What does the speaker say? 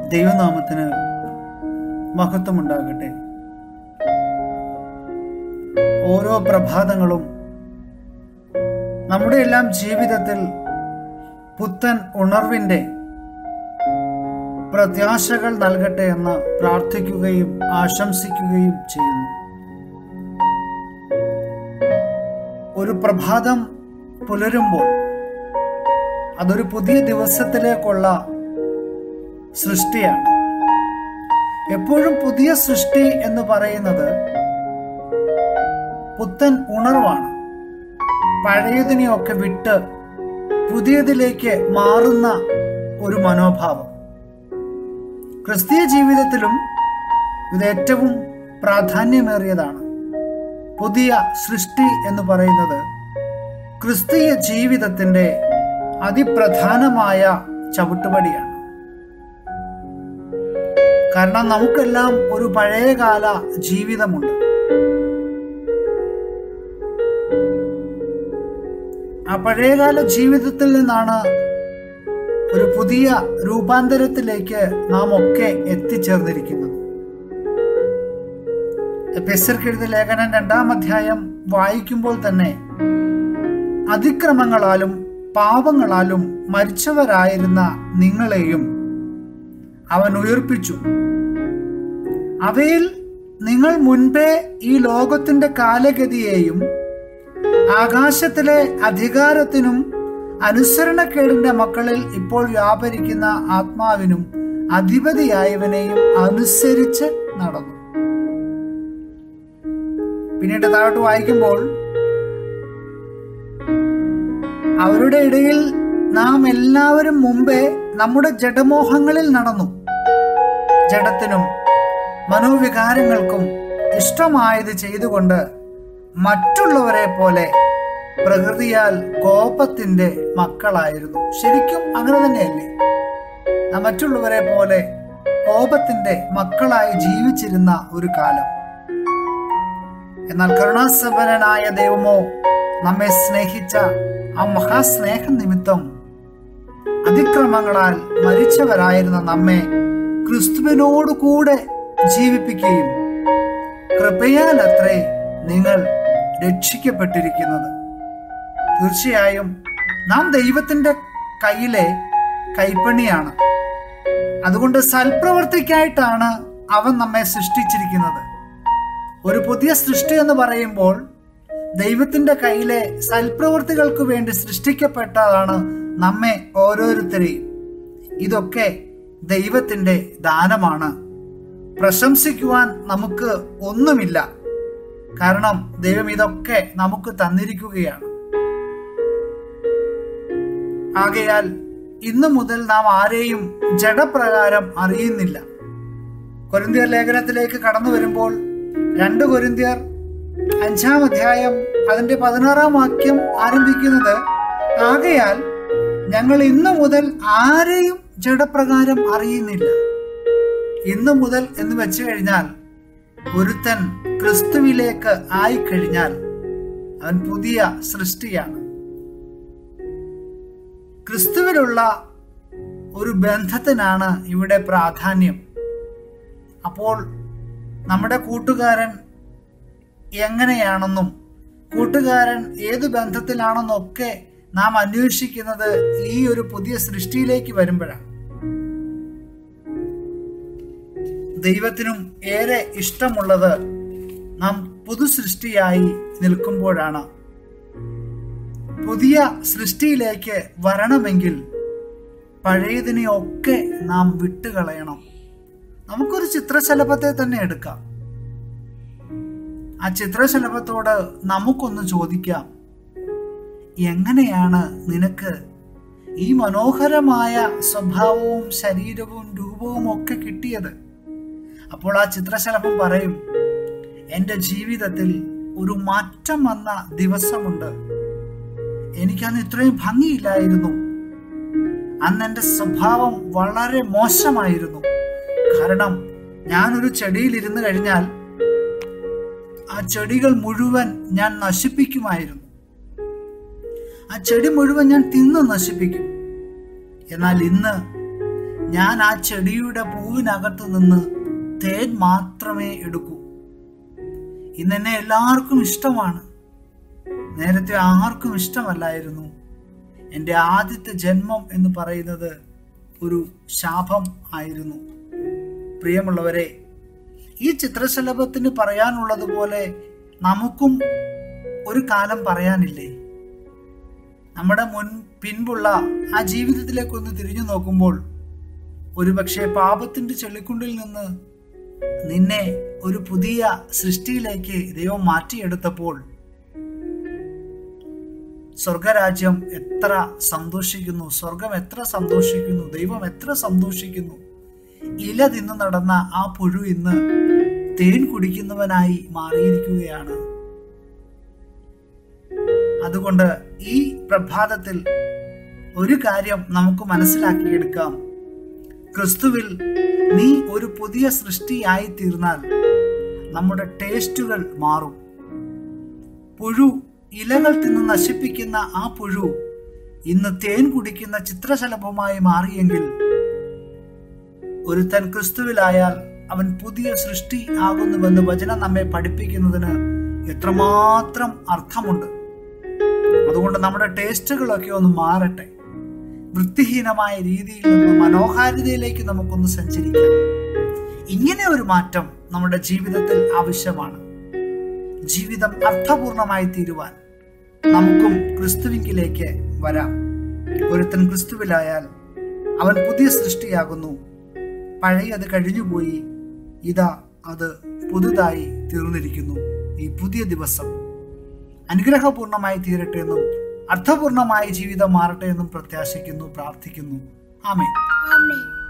ദൈവനാമത്തിന് മഹത്വമുണ്ടാകട്ടെ ഓരോ പ്രഭാതങ്ങളും നമ്മുടെ എല്ലാം ജീവിതത്തിൽ പുത്തൻ ഉണർവിൻ്റെ പ്രത്യാശകൾ നൽകട്ടെ എന്ന് പ്രാർത്ഥിക്കുകയും ആശംസിക്കുകയും ചെയ്യുന്നു ഒരു പ്രഭാതം പുലരുമ്പോൾ അതൊരു പുതിയ ദിവസത്തിലേക്കുള്ള സൃഷ്ടിയാണ് എപ്പോഴും പുതിയ സൃഷ്ടി എന്ന് പറയുന്നത് പുത്തൻ ഉണർവാണ് പഴയതിനെയൊക്കെ വിട്ട് പുതിയതിലേക്ക് മാറുന്ന ഒരു മനോഭാവം ക്രിസ്തീയ ജീവിതത്തിലും ഇത് ഏറ്റവും പ്രാധാന്യമേറിയതാണ് പുതിയ സൃഷ്ടി എന്ന് പറയുന്നത് ക്രിസ്തീയ ജീവിതത്തിന്റെ അതിപ്രധാനമായ ചവിട്ടുപടിയാണ് കാരണം നമുക്കെല്ലാം ഒരു പഴയകാല ജീവിതമുണ്ട് ആ പഴയകാല ജീവിതത്തിൽ നിന്നാണ് ഒരു പുതിയ രൂപാന്തരത്തിലേക്ക് നാം ഒക്കെ എത്തിച്ചേർന്നിരിക്കുന്നത് എഴുതിയ ലേഖനം രണ്ടാം അധ്യായം വായിക്കുമ്പോൾ തന്നെ അതിക്രമങ്ങളാലും പാപങ്ങളാലും മരിച്ചവരായിരുന്ന നിങ്ങളെയും അവൻ ഉയർപ്പിച്ചു അവയിൽ നിങ്ങൾ മുൻപേ ഈ ലോകത്തിന്റെ കാലഗതിയെയും ആകാശത്തിലെ അധികാരത്തിനും അനുസരണക്കേടിന്റെ മക്കളിൽ ഇപ്പോൾ വ്യാപരിക്കുന്ന ആത്മാവിനും അധിപതിയായവനെയും അനുസരിച്ച് നടന്നു പിന്നീട് താഴോട്ട് വായിക്കുമ്പോൾ അവരുടെ ഇടയിൽ നാം എല്ലാവരും മുമ്പേ നമ്മുടെ ജഡമോഹങ്ങളിൽ നടന്നു ജഡത്തിനും മനോവികാരങ്ങൾക്കും ഇഷ്ടമായത് ചെയ്തുകൊണ്ട് മറ്റുള്ളവരെ പോലെ പ്രകൃതിയാൽ കോപത്തിന്റെ മക്കളായിരുന്നു ശരിക്കും അങ്ങനെ തന്നെയല്ലേ നാം മറ്റുള്ളവരെ പോലെ കോപത്തിന്റെ മക്കളായി ജീവിച്ചിരുന്ന ഒരു കാലം എന്നാൽ കരുണാസമ്പന്നനായ ദൈവമോ നമ്മെ സ്നേഹിച്ച ആ മഹാസ്നേഹ നിമിത്തം അതിക്രമങ്ങളാൽ മരിച്ചവരായിരുന്ന നമ്മെ ക്രിസ്തുവിനോട് കൂടെ ജീവിപ്പിക്കുകയും കൃപയാൽ അത്രേ നിങ്ങൾ രക്ഷിക്കപ്പെട്ടിരിക്കുന്നത് തീർച്ചയായും നാം ദൈവത്തിന്റെ കയ്യിലെ കൈപ്പണിയാണ് അതുകൊണ്ട് സൽപ്രവർത്തിക്കായിട്ടാണ് അവൻ നമ്മെ സൃഷ്ടിച്ചിരിക്കുന്നത് ഒരു പുതിയ സൃഷ്ടി എന്ന് പറയുമ്പോൾ ദൈവത്തിന്റെ കയ്യിലെ സൽപ്രവൃത്തികൾക്ക് വേണ്ടി സൃഷ്ടിക്കപ്പെട്ടതാണ് നമ്മെ ഓരോരുത്തരെയും ഇതൊക്കെ ദൈവത്തിന്റെ ദാനമാണ് പ്രശംസിക്കുവാൻ നമുക്ക് ഒന്നുമില്ല കാരണം ദൈവം ഇതൊക്കെ നമുക്ക് തന്നിരിക്കുകയാണ് ആകയാൽ ഇന്നു മുതൽ നാം ആരെയും ജഡപ്രകാരം അറിയുന്നില്ല കൊരിന്തിയർ ലേഖനത്തിലേക്ക് കടന്നു വരുമ്പോൾ രണ്ട് കൊരിന്തിയർ അഞ്ചാം അധ്യായം അതിന്റെ പതിനാറാം വാക്യം ആരംഭിക്കുന്നത് ആകയാൽ ഞങ്ങൾ ഇന്നു മുതൽ ആരെയും ജഡപ്രകാരം അറിയുന്നില്ല ഇന്നു മുതൽ എന്ന് വെച്ചു കഴിഞ്ഞാൽ ഒരുത്തൻ ക്രിസ്തുവിലേക്ക് ആയിക്കഴിഞ്ഞാൽ അവൻ പുതിയ സൃഷ്ടിയാണ് ക്രിസ്തുവിലുള്ള ഒരു ബന്ധത്തിനാണ് ഇവിടെ പ്രാധാന്യം അപ്പോൾ നമ്മുടെ കൂട്ടുകാരൻ എങ്ങനെയാണെന്നും കൂട്ടുകാരൻ ഏത് ബന്ധത്തിലാണെന്നും ഒക്കെ നാം അന്വേഷിക്കുന്നത് ഈ ഒരു പുതിയ സൃഷ്ടിയിലേക്ക് വരുമ്പോഴാണ് ദൈവത്തിനും ഏറെ ഇഷ്ടമുള്ളത് നാം പുതു സൃഷ്ടിയായി നിൽക്കുമ്പോഴാണ് പുതിയ സൃഷ്ടിയിലേക്ക് വരണമെങ്കിൽ പഴയതിനെയൊക്കെ നാം വിട്ടുകളയണം നമുക്കൊരു ചിത്രശലഭത്തെ തന്നെ എടുക്കാം ആ ചിത്രശലഭത്തോട് നമുക്കൊന്ന് ചോദിക്കാം എങ്ങനെയാണ് നിനക്ക് ഈ മനോഹരമായ സ്വഭാവവും ശരീരവും രൂപവും ഒക്കെ കിട്ടിയത് അപ്പോൾ ആ ചിത്രശലഭം പറയും എൻ്റെ ജീവിതത്തിൽ ഒരു മാറ്റം വന്ന ദിവസമുണ്ട് എനിക്കന്ന് ഇത്രയും ഭംഗിയില്ലായിരുന്നു അന്ന് എൻ്റെ സ്വഭാവം വളരെ മോശമായിരുന്നു കാരണം ഞാനൊരു ചെടിയിൽ ഇരുന്ന് കഴിഞ്ഞാൽ ആ ചെടികൾ മുഴുവൻ ഞാൻ നശിപ്പിക്കുമായിരുന്നു ആ ചെടി മുഴുവൻ ഞാൻ തിന്ന് നശിപ്പിക്കും എന്നാൽ ഇന്ന് ഞാൻ ആ ചെടിയുടെ പൂവിനകത്ത് നിന്ന് തേൻ മാത്രമേ എടുക്കൂ ഇന്നെന്നെ എല്ലാവർക്കും ഇഷ്ടമാണ് നേരത്തെ ആർക്കും ഇഷ്ടമല്ലായിരുന്നു എൻ്റെ ആദ്യത്തെ ജന്മം എന്ന് പറയുന്നത് ഒരു ശാപം ആയിരുന്നു പ്രിയമുള്ളവരെ ഈ ചിത്രശലഭത്തിന് പറയാനുള്ളതുപോലെ നമുക്കും ഒരു കാലം പറയാനില്ലേ നമ്മുടെ മുൻ പിൻപുള്ള ആ ജീവിതത്തിലേക്കൊന്ന് തിരിഞ്ഞു നോക്കുമ്പോൾ ഒരുപക്ഷെ പാപത്തിന്റെ ചെളിക്കുണ്ടിൽ നിന്ന് നിന്നെ ഒരു പുതിയ സൃഷ്ടിയിലേക്ക് ദൈവം മാറ്റിയെടുത്തപ്പോൾ സ്വർഗരാജ്യം എത്ര സന്തോഷിക്കുന്നു സ്വർഗം എത്ര സന്തോഷിക്കുന്നു ദൈവം എത്ര സന്തോഷിക്കുന്നു ഇല തിന്നു നടന്ന ആ പുഴു ഇന്ന് തേൻ കുടിക്കുന്നവനായി മാറിയിരിക്കുകയാണ് അതുകൊണ്ട് ഈ പ്രഭാതത്തിൽ ഒരു കാര്യം നമുക്ക് മനസ്സിലാക്കിയെടുക്കാം ക്രിസ്തുവിൽ നീ ഒരു പുതിയ സൃഷ്ടിയായി തീർന്നാൽ നമ്മുടെ ടേസ്റ്റുകൾ മാറും പുഴു ഇലകൾ തിന്ന് നശിപ്പിക്കുന്ന ആ പുഴു ഇന്ന് തേൻ കുടിക്കുന്ന ചിത്രശലഭമായി മാറിയെങ്കിൽ ഒരുത്തൻ ക്രിസ്തുവിലായാൽ അവൻ പുതിയ സൃഷ്ടി ആകുന്നുവെന്ന് വചനം നമ്മെ പഠിപ്പിക്കുന്നതിന് എത്രമാത്രം അർത്ഥമുണ്ട് അതുകൊണ്ട് നമ്മുടെ ടേസ്റ്റുകളൊക്കെ ഒന്ന് മാറട്ടെ വൃത്തിഹീനമായ രീതിയിൽ നിന്ന് മനോഹാരിതയിലേക്ക് നമുക്കൊന്ന് സഞ്ചരിക്കാം ഇങ്ങനെ ഒരു മാറ്റം നമ്മുടെ ജീവിതത്തിൽ ആവശ്യമാണ് ജീവിതം അർത്ഥപൂർണമായി തീരുവാൻ നമുക്കും ക്രിസ്തുവിങ്കിലേക്ക് വരാം ഒരുത്തൻ ക്രിസ്തുവിലായാൽ അവൻ പുതിയ സൃഷ്ടിയാകുന്നു പഴയത് കഴിഞ്ഞുപോയി ഇതാ അത് പുതുതായി തീർന്നിരിക്കുന്നു ഈ പുതിയ ദിവസം അനുഗ്രഹപൂർണമായി തീരട്ടെ എന്നും അർത്ഥപൂർണമായ ജീവിതം മാറട്ടെ എന്നും പ്രത്യാശിക്കുന്നു പ്രാർത്ഥിക്കുന്നു ആമേ ആമേൻ